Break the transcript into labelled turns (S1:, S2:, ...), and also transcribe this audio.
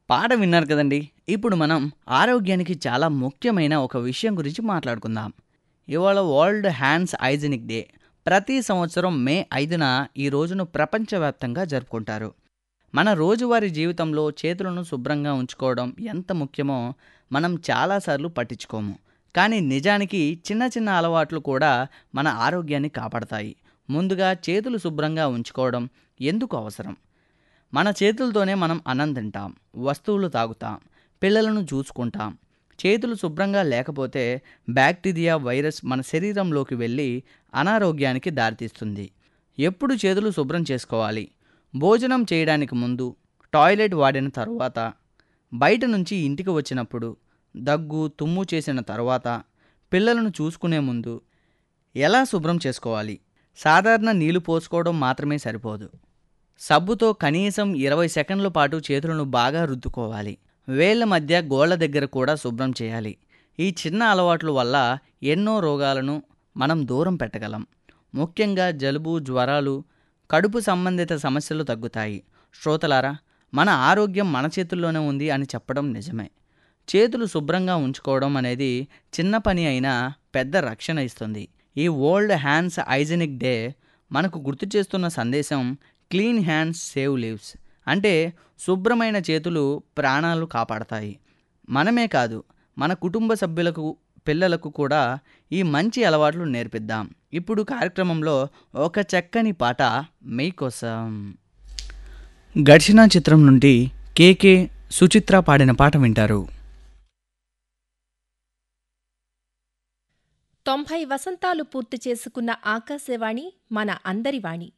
S1: పాట విన్నారు కదండి ఇప్పుడు మనం ఆరోగ్యానికి చాలా ముఖ్యమైన ఒక విషయం గురించి మాట్లాడుకుందాం ఇవాళ వరల్డ్ హ్యాండ్స్ హైజినిక్ డే ప్రతి సంవత్సరం మే ఐదున ఈ రోజును ప్రపంచవ్యాప్తంగా జరుపుకుంటారు మన రోజువారీ జీవితంలో చేతులను శుభ్రంగా ఉంచుకోవడం ఎంత ముఖ్యమో మనం చాలాసార్లు పట్టించుకోము కానీ నిజానికి చిన్న చిన్న అలవాట్లు కూడా మన ఆరోగ్యాన్ని కాపాడతాయి ముందుగా చేతులు శుభ్రంగా ఉంచుకోవడం ఎందుకు అవసరం మన చేతులతోనే మనం అన్నం తింటాం వస్తువులు తాగుతాం పిల్లలను చూసుకుంటాం చేతులు శుభ్రంగా లేకపోతే బ్యాక్టీరియా వైరస్ మన శరీరంలోకి వెళ్ళి అనారోగ్యానికి దారితీస్తుంది ఎప్పుడు చేతులు శుభ్రం చేసుకోవాలి భోజనం చేయడానికి ముందు టాయిలెట్ వాడిన తరువాత బయట నుంచి ఇంటికి వచ్చినప్పుడు దగ్గు తుమ్ము చేసిన తర్వాత పిల్లలను చూసుకునే ముందు ఎలా శుభ్రం చేసుకోవాలి సాధారణ నీళ్లు పోసుకోవడం మాత్రమే సరిపోదు సబ్బుతో కనీసం ఇరవై సెకండ్ల పాటు చేతులను బాగా రుద్దుకోవాలి వేళ్ల మధ్య గోళ్ల దగ్గర కూడా శుభ్రం చేయాలి ఈ చిన్న అలవాట్ల వల్ల ఎన్నో రోగాలను మనం దూరం పెట్టగలం ముఖ్యంగా జలుబు జ్వరాలు కడుపు సంబంధిత సమస్యలు తగ్గుతాయి శ్రోతలారా మన ఆరోగ్యం మన చేతుల్లోనే ఉంది అని చెప్పడం నిజమే చేతులు శుభ్రంగా ఉంచుకోవడం అనేది చిన్న పని అయినా పెద్ద రక్షణ ఇస్తుంది ఈ వరల్డ్ హ్యాండ్స్ హైజెనిక్ డే మనకు గుర్తు చేస్తున్న సందేశం క్లీన్ హ్యాండ్స్ సేవ్ లివ్స్ అంటే శుభ్రమైన చేతులు ప్రాణాలు కాపాడతాయి మనమే కాదు మన కుటుంబ సభ్యులకు పిల్లలకు కూడా ఈ మంచి అలవాట్లు నేర్పిద్దాం ఇప్పుడు కార్యక్రమంలో ఒక చక్కని పాట మీకోసం గడిచిన చిత్రం నుండి కేకే సుచిత్ర పాడిన పాట వింటారు
S2: తొంభై వసంతాలు పూర్తి చేసుకున్న ఆకాశవాణి మన అందరి వాణి